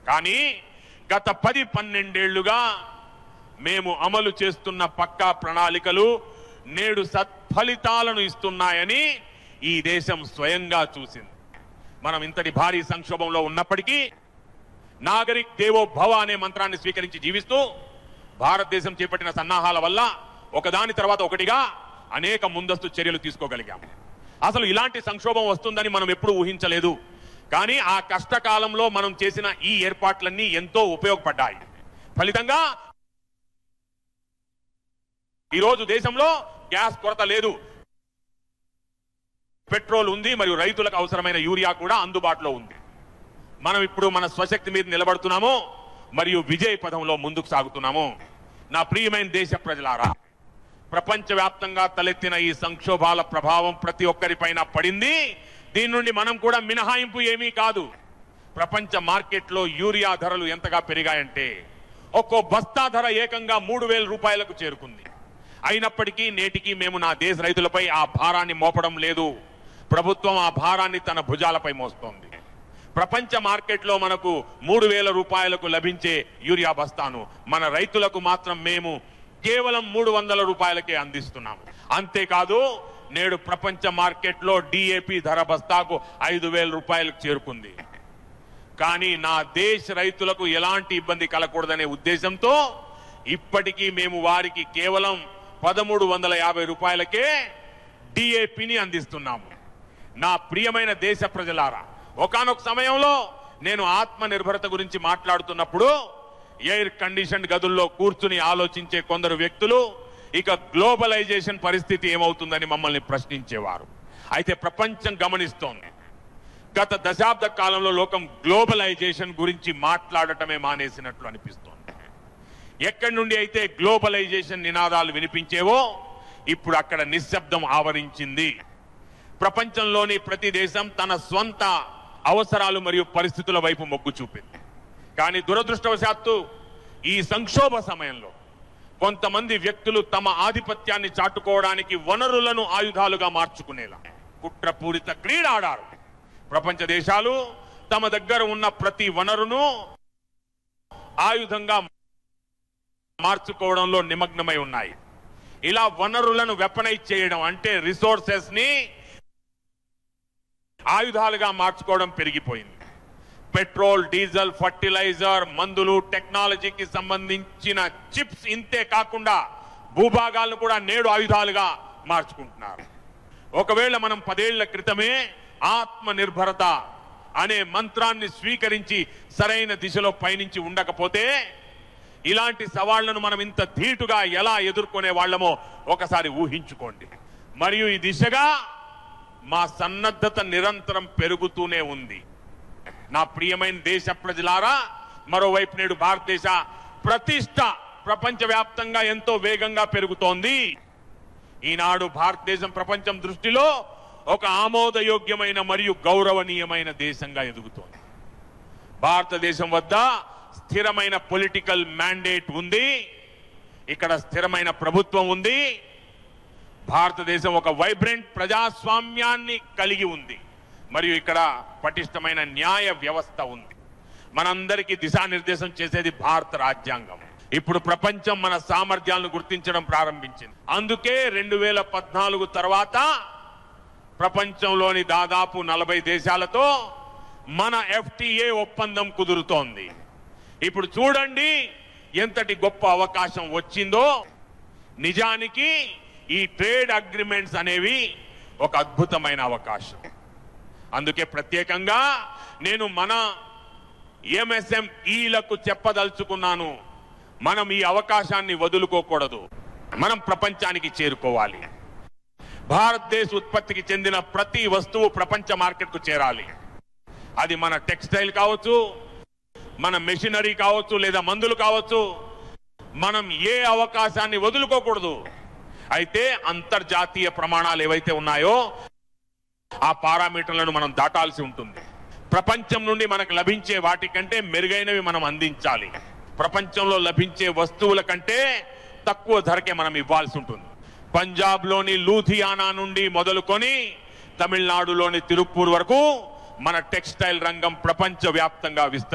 కానీ గత పది పన్నెండేళ్లుగా మేము అమలు చేస్తున్న పక్కా ప్రణాళికలు నేడు సత్ఫలితాలను ఇస్తున్నాయని ఈ దేశం స్వయంగా చూసింది మనం ఇంతటి భారీ సంక్షోభంలో ఉన్నప్పటికీ నాగరిక్ దేవో భవ అనే మంత్రాన్ని స్వీకరించి జీవిస్తూ భారతదేశం చేపట్టిన సన్నాహాల వల్ల ఒకదాని తర్వాత ఒకటిగా అనేక ముందస్తు చర్యలు తీసుకోగలిగాం అసలు ఇలాంటి సంక్షోభం వస్తుందని మనం ఎప్పుడూ ఊహించలేదు కానీ ఆ కష్టకాలంలో మనం చేసిన ఈ ఏర్పాట్లన్నీ ఎంతో ఉపయోగపడ్డాయి ఫలితంగా ఈరోజు దేశంలో గ్యాస్ కొరత లేదు పెట్రోల్ ఉంది మరియు రైతులకు అవసరమైన యూరియా కూడా అందుబాటులో ఉంది మనం ఇప్పుడు మన స్వశక్తి మీద నిలబడుతున్నాము మరియు విజయ పదంలో ముందుకు సాగుతున్నాము నా ప్రియమైన దేశ ప్రజలారా ప్రపంచవ్యాప్తంగా తలెత్తిన ఈ సంక్షోభాల ప్రభావం ప్రతి ఒక్కరిపైన పడింది దీని నుండి మనం కూడా మినహాయింపు ఏమీ కాదు ప్రపంచ మార్కెట్లో యూరియా ధరలు ఎంతగా పెరిగాయంటే ఒక్కో బస్తా ధర ఏకంగా మూడు వేల రూపాయలకు చేరుకుంది అయినప్పటికీ నేటికి మేము నా దేశ రైతులపై ఆ భారాన్ని మోపడం లేదు ప్రభుత్వం ఆ భారాన్ని తన భుజాలపై మోస్తోంది ప్రపంచ మార్కెట్లో మనకు మూడు వేల రూపాయలకు లభించే యూరియా బస్తాను మన రైతులకు మాత్రం మేము కేవలం మూడు వందల రూపాయలకే అందిస్తున్నాము అంతేకాదు నేడు ప్రపంచ మార్కెట్లో డిఏపి ధర బస్తాకు ఐదు వేల రూపాయలకు చేరుకుంది కానీ నా దేశ రైతులకు ఎలాంటి ఇబ్బంది కలగకూడదనే ఉద్దేశంతో ఇప్పటికీ మేము వారికి కేవలం పదమూడు వందల యాభై రూపాయలకే డిఏపిని అందిస్తున్నాము నా ప్రియమైన దేశ ప్రజలారా ఒకానొక సమయంలో నేను ఆత్మ నిర్భరత గురించి మాట్లాడుతున్నప్పుడు ఎయిర్ కండిషన్ గదుల్లో కూర్చుని ఆలోచించే కొందరు వ్యక్తులు ఇక గ్లోబలైజేషన్ పరిస్థితి ఏమవుతుందని మమ్మల్ని ప్రశ్నించేవారు అయితే ప్రపంచం గమనిస్తోంది గత దశాబ్ద కాలంలో లోకం గ్లోబలైజేషన్ గురించి మాట్లాడటమే మానేసినట్లు అనిపిస్తోంది ఎక్కడి నుండి అయితే గ్లోబలైజేషన్ నినాదాలు వినిపించేవో ఇప్పుడు అక్కడ నిశ్శబ్దం ఆవరించింది ప్రపంచంలోని ప్రతి దేశం తన స్వంత అవసరాలు మరియు పరిస్థితుల వైపు మొగ్గు చూపింది కానీ దురదృష్టవశాత్తు ఈ సంక్షోభ సమయంలో కొంతమంది వ్యక్తులు తమ ఆధిపత్యాన్ని చాటుకోవడానికి వనరులను ఆయుధాలుగా మార్చుకునేలా కుట్రపూరిత క్రీడ ఆడారు ప్రపంచ దేశాలు తమ దగ్గర ఉన్న ప్రతి వనరును ఆయుధంగా మార్చుకోవడంలో నిమగ్నమై ఉన్నాయి ఇలా వనరులను వెపనైజ్ చేయడం అంటే రిసోర్సెస్ ని ఆయుధాలుగా మార్చుకోవడం పెరిగిపోయింది పెట్రోల్ డీజిల్ ఫర్టిలైజర్ మందులు టెక్నాలజీకి సంబంధించిన చిప్స్ ఇంతే కాకుండా భూభాగాలను కూడా నేడు ఆయుధాలుగా మార్చుకుంటున్నారు ఒకవేళ మనం పదేళ్ల క్రితమే ఆత్మ నిర్భరత అనే మంత్రాన్ని స్వీకరించి సరైన దిశలో పయనించి ఉండకపోతే ఇలాంటి సవాళ్లను మనం ఇంత ధీటుగా ఎలా ఎదుర్కొనే వాళ్ళమో ఒకసారి ఊహించుకోండి మరియు ఈ దిశగా మా సన్నద్ధత నిరంతరం పెరుగుతూనే ఉంది నా ప్రియమైన దేశ ప్రజలారా మరోవైపు నేడు భారతదేశ ప్రతిష్ట ప్రపంచవ్యాప్తంగా ఎంతో వేగంగా పెరుగుతోంది ఈనాడు భారతదేశం ప్రపంచం దృష్టిలో ఒక ఆమోదయోగ్యమైన మరియు గౌరవనీయమైన దేశంగా ఎదుగుతోంది భారతదేశం వద్ద స్థిరమైన పొలిటికల్ మ్యాండేట్ ఉంది ఇక్కడ స్థిరమైన ప్రభుత్వం ఉంది భారతదేశం ఒక వైబ్రెంట్ ప్రజాస్వామ్యాన్ని కలిగి ఉంది మరియు ఇక్కడ పటిష్టమైన న్యాయ వ్యవస్థ ఉంది మనందరికీ దిశానిర్దేశం చేసేది భారత రాజ్యాంగం ఇప్పుడు ప్రపంచం మన సామర్థ్యాలను గుర్తించడం ప్రారంభించింది అందుకే రెండు వేల పద్నాలుగు తర్వాత ప్రపంచంలోని దాదాపు నలభై దేశాలతో మన ఎఫ్టీఏ ఒప్పందం కుదురుతోంది ఇప్పుడు చూడండి ఎంతటి గొప్ప అవకాశం వచ్చిందో నిజానికి ఈ ట్రేడ్ అగ్రిమెంట్స్ అనేవి ఒక అద్భుతమైన అవకాశం అందుకే ప్రత్యేకంగా నేను మన ఎంఎస్ఎంఈలకు చెప్పదలుచుకున్నాను మనం ఈ అవకాశాన్ని వదులుకోకూడదు మనం ప్రపంచానికి చేరుకోవాలి భారతదేశ ఉత్పత్తికి చెందిన ప్రతి వస్తువు ప్రపంచ మార్కెట్కు చేరాలి అది మన టెక్స్టైల్ కావచ్చు మన మెషినరీ కావచ్చు లేదా మందులు కావచ్చు మనం ఏ అవకాశాన్ని వదులుకోకూడదు అయితే అంతర్జాతీయ ప్రమాణాలు ఏవైతే ఉన్నాయో ఆ పారామీటర్లను మనం దాటాల్సి ఉంటుంది ప్రపంచం నుండి మనకు లభించే వాటికంటే మెరుగైనవి మనం అందించాలి ప్రపంచంలో లభించే వస్తువుల కంటే తక్కువ ధరకే మనం ఇవ్వాల్సి ఉంటుంది పంజాబ్లోని లూధియానా నుండి మొదలుకొని తమిళనాడులోని తిరుప్పూర్ వరకు మన టెక్స్టైల్ రంగం ప్రపంచ వ్యాప్తంగా విస్తరి